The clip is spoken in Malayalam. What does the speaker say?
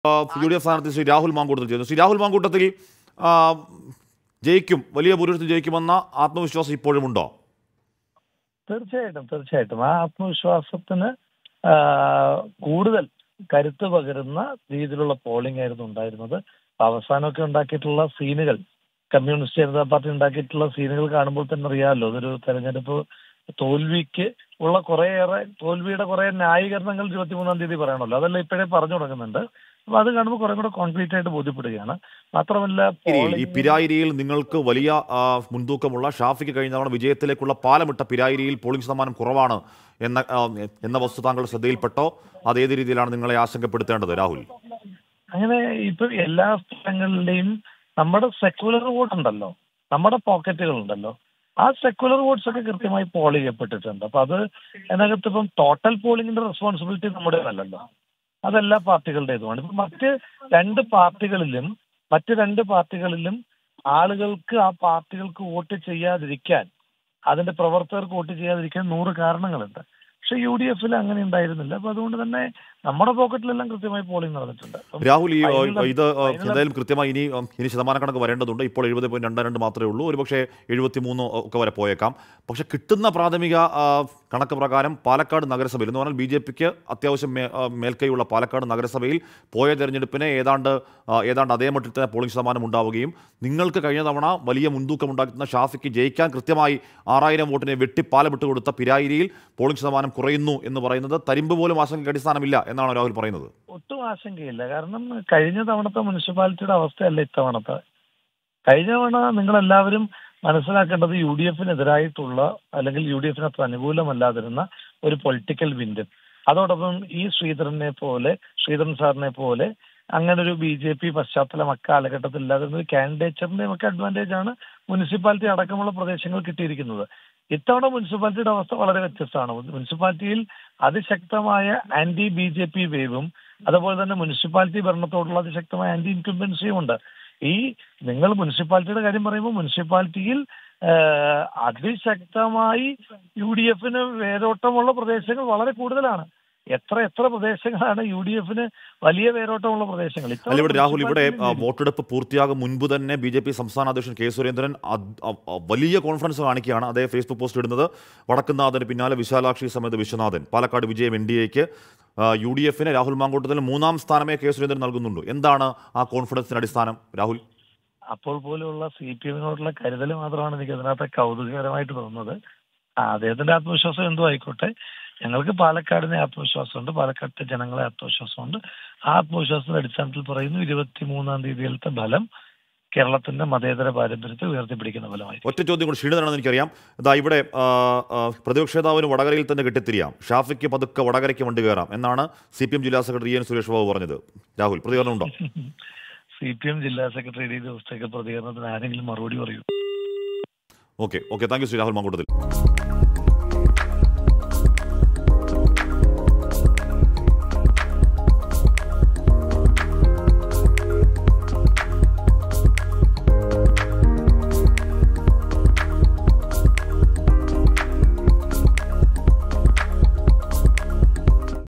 യു ഡി എഫ് സ്ഥാനാർത്ഥി ശ്രീ രാഹുൽ മാങ്കൂട്ടത്തിൽ ചെയ്യുന്നു ശ്രീ രാഹുൽ മാങ്കൂട്ടത്തിൽ ആ, ജയിക്കും വലിയ ഭൂരിപക്ഷത്തിൽ ജയിക്കുമെന്ന ആത്മവിശ്വാസം ഇപ്പോഴും ഉണ്ടോ തീർച്ചയായിട്ടും തീർച്ചയായിട്ടും ആ ആത്മവിശ്വാസത്തിന് ആ, കൂടുതൽ കരുത്ത് പകരുന്ന രീതിയിലുള്ള പോളിംഗ് ആയിരുന്നു ഉണ്ടായിരുന്നത് അവസാനമൊക്കെ ഉണ്ടാക്കിയിട്ടുള്ള സീനുകൾ കമ്മ്യൂണിസ്റ്റ് ജനതാ പാർട്ടി ഉണ്ടാക്കിയിട്ടുള്ള സീനുകൾ കാണുമ്പോൾ തന്നെ അറിയാമല്ലോ അതൊരു തെരഞ്ഞെടുപ്പ് തോൽവിക്ക് ഉള്ള കുറേയേറെ തോൽവിയുടെ കുറെ ന്യായീകരണങ്ങൾ ഇരുപത്തിമൂന്നാം തീയതി പറയണമല്ലോ അതെല്ലാം ഇപ്പോഴേ പറഞ്ഞു തുടങ്ങുന്നുണ്ട് അപ്പൊ അത് കാണുമ്പോൾ കുറെ കൂടെ കോൺക്രീറ്റ് ആയിട്ട് ബോധ്യപ്പെടുകയാണ് മാത്രമല്ല പിരായിരിയിൽ- ഈ polling- പിരായിരിയിൽ നിങ്ങൾക്ക് വലിയ ആ, മുൻതൂക്കമുള്ള ഷാഫിക്ക് കഴിഞ്ഞ തവണ വിജയത്തിലേക്കുള്ള പാലമിട്ട പിരായിരിയിൽ പോളിംഗ് ശതമാനം കുറവാണ് എന്ന ആ, എന്ന വസ്തു താങ്കളുടെ ശ്രദ്ധയിൽപ്പെട്ടോ അത് ഏത് രീതിയിലാണ് നിങ്ങളെ ആശങ്കപ്പെടുത്തേണ്ടത് രാഹുൽ അങ്ങനെ ഇപ്പൊ എല്ലാ സ്ഥലങ്ങളിലെയും നമ്മുടെ സെക്യുലർ വോട്ട് ഉണ്ടല്ലോ നമ്മുടെ പോക്കറ്റുകൾ ഉണ്ടല്ലോ ആ സെക്യുലർ വോട്ട്സ് ഒക്കെ കൃത്യമായി പോൾ ചെയ്യപ്പെട്ടിട്ടുണ്ട് അപ്പൊ അത് അതിനകത്ത് ഇപ്പം ടോട്ടൽ പോളിംഗിന്റെ റെസ്പോൺസിബിലിറ്റി നമ്മുടേതല്ലല്ലോ അതെല്ലാ പാർട്ടികളുടേതുമാണ് ഇപ്പൊ മറ്റ് രണ്ട് പാർട്ടികളിലും മറ്റ് രണ്ട് പാർട്ടികളിലും ആളുകൾക്ക് ആ പാർട്ടികൾക്ക് വോട്ട് ചെയ്യാതിരിക്കാൻ അതിന്റെ പ്രവർത്തകർക്ക് വോട്ട് ചെയ്യാതിരിക്കാൻ നൂറ് കാരണങ്ങളുണ്ട് പക്ഷെ യു ഡി എഫിൽ അങ്ങനെ ഉണ്ടായിരുന്നില്ല അപ്പൊ അതുകൊണ്ട് തന്നെ നമ്മുടെ പോക്കറ്റിലെല്ലാം കൃത്യമായി പോളിംഗ് നടന്നിട്ടുണ്ട് അപ്പം രാഹുൽ ഈ ആ, final- ഇത് ആ, final- എന്തായാലും കൃത്യമായി ഇനി ആ, ഇനി ശതമാന കണക്ക് വരേണ്ടതുണ്ട് ഇപ്പോൾ എഴുപത് പോയിന്റ് രണ്ട് രണ്ട് മാത്രമേ ഉള്ളൂ ഒരുപക്ഷെ എഴുപത്തി മൂന്ന് ഒക്കെ വരെ പോയേക്കാം പക്ഷെ കിട്ടുന്ന പ്രാഥമിക ആ, കണക്ക് പ്രകാരം പാലക്കാട് നഗരസഭയിൽ എന്ന് പറഞ്ഞാൽ ബി ജെ പിക്ക് അത്യാവശ്യം മേ- ആ, മേൽക്കൈയുള്ള പാലക്കാട് നഗരസഭയിൽ പോയ തെരഞ്ഞെടുപ്പിനെ ഏതാണ്ട് ആ, ഏതാണ്ട് അതേ മട്ടിൽ തന്നെ പോളിംഗ് ശതമാനം ഉണ്ടാവുകയും നിങ്ങൾക്ക് കഴിഞ്ഞ തവണ വലിയ മുൻതൂക്കം ഉണ്ടാക്കുന്ന ഷാഫിക്ക് ജയിക്കാൻ കൃത്യമായി ആറായിരം വോട്ടിനെ വെട്ടി പാലമിട്ട് കൊടുത്ത പിരായിരിയിൽ പോളിംഗ് ശതമാനം കുറയുന്നു എന്ന് പറയുന്നത് തരിമ്പ് പോലും ആശങ്കയ്ക്ക് അടിസ്ഥാനമില്ല എന്നാണ് രാഹുൽ പറയുന്നത് ഒട്ടും ആശങ്കയില്ല കാരണം കഴിഞ്ഞ തവണത്തെ മുനിസിപ്പാലിറ്റിയുടെ അവസ്ഥയല്ല ഇത്തവണത്തെ കഴിഞ്ഞ തവണ നിങ്ങൾ എല്ലാവരും മനസ്സിലാക്കേണ്ടത് യു ഡി എഫിനെതിരായിട്ടുള്ള അല്ലെങ്കിൽ യു ഡി എഫിന് അത്ര അനുകൂലമല്ലാതിരുന്ന ഒരു പൊളിറ്റിക്കൽ വിൻഡ് അതോടൊപ്പം ഈ ശ്രീധരനെ പോലെ ശ്രീധരൻ സാറിനെ പോലെ അങ്ങനെ ഒരു ബി ജെ പി പശ്ചാത്തലം അക്കാലഘട്ടത്തിൽ ഇല്ലാതിരുന്ന ഒരു കാൻഡിഡേച്ചറിന്റെയും ഒക്കെ അഡ്വാൻറ്റേജ് ആണ് മുനിസിപ്പാലിറ്റി അടക്കമുള്ള പ്രദേശങ്ങൾ കിട്ടിയിരിക്കുന്നത് ഇത്തവണ മുനിസിപ്പാലിറ്റിയുടെ അവസ്ഥ വളരെ വ്യത്യസ്തമാണ് മുനിസിപ്പാലിറ്റിയിൽ അതിശക്തമായ ആന്റി ബി ജെ പി വേവും അതുപോലെ തന്നെ മുനിസിപ്പാലിറ്റി ഭരണത്തോടുള്ള അതിശക്തമായ ആന്റി ഇൻകംബൻസിയും ഉണ്ട് ഈ നിങ്ങൾ മുനിസിപ്പാലിറ്റിയുടെ കാര്യം പറയുമ്പോൾ മുനിസിപ്പാലിറ്റിയിൽ ആഹ്, അതിശക്തമായി യു ഡി എഫിന് വേരോട്ടമുള്ള പ്രദേശങ്ങൾ വളരെ കൂടുതലാണ് എത്ര എത്ര പ്രദേശങ്ങളാണ് യു ഡി എഫിന് വലിയ വേരോട്ടമുള്ള പ്രദേശങ്ങൾ ഇത്തവണ അല്ല ഇവിടെ രാഹുൽ ഇവിടെ ആ, മുനിസിപ്പാലിറ്റിയിൽ വോട്ടെടുപ്പ് പൂർത്തിയാകും മുൻപ് തന്നെ ബി ജെ പി സംസ്ഥാന അധ്യക്ഷൻ കെ സുരേന്ദ്രൻ അത്- അ- അ- വലിയ കോൺഫറൻസ് കാണിക്കുകയാണ് അതേ ഫേസ്ബുക്ക് പോസ്റ്റ് ഇടുന്നത് വടക്കുന്നാഥന് പിന്നാലെ വിശാലാക്ഷി സമേത വിശ്വനാഥൻ പാലക്കാട് വിജയം എൻ ഡി എക്ക് യു ഡി എഫിന് രാഹുൽ മാങ്കൂട്ടത്തിന് മൂന്നാം സ്ഥാനമേ കെ സുരേന്ദ്രൻ നൽകുന്നുണ്ട് എന്താണ് ആ കോൺഫിഡൻസിന് അടിസ്ഥാനം രാഹുൽ അപ്പോൾ പോലെയുള്ള സി പി എമ്മിനോടുള്ള കരുതൽ മാത്രമാണ് എനിക്ക് അതിനകത്ത് കൗതുകകരമായിട്ട് തോന്നുന്നത് ആ, അദ്ദേഹത്തിന്റെ ആത്മവിശ്വാസം എന്തോ ആയിക്കോട്ടെ ഞങ്ങൾക്ക് പാലക്കാടിനെ ആത്മവിശ്വാസമുണ്ട് പാലക്കാട്ടെ ജനങ്ങളെ ആത്മവിശ്വാസമുണ്ട് ആ ആത്മവിശ്വാസത്തിന്റെ അടിസ്ഥാനത്തിൽ പറയുന്നു ഇരുപത്തി മൂന്നാം തീയതിയിലത്തെ ഫലം കേരളത്തിന്റെ മതേതര പാരമ്പര്യത്തെ ഉയർത്തിപ്പിടിക്കുന്ന ഫലമായി ഒറ്റ ചോദ്യം കൂടി ക്ഷീണിതനാണെന്ന് എനിക്കറിയാം ഇതാ ഇവിടെ ആ, ആ, പ്രതിപക്ഷ നേതാവിന് വടകരയിൽ തന്നെ കെട്ടിത്തിരിയാം ഷാഫിക്ക് പതുക്കെ വടകരയ്ക്ക് വണ്ടി കയറാം എന്നാണ് സി പി എം ജില്ലാ സെക്രട്ടറി എൻ സുരേഷ് ബാബു പറഞ്ഞത് രാഹുൽ പ്രതികരണമുണ്ടോ സി പി എം ജില്ലാ സെക്രട്ടറി ഈ ദിവസത്തേക്ക് പ്രതികരണത്തിന് ആരെങ്കിലും മറുപടി പറയൂ okay okay thank you Shri Rahul Mamkootathil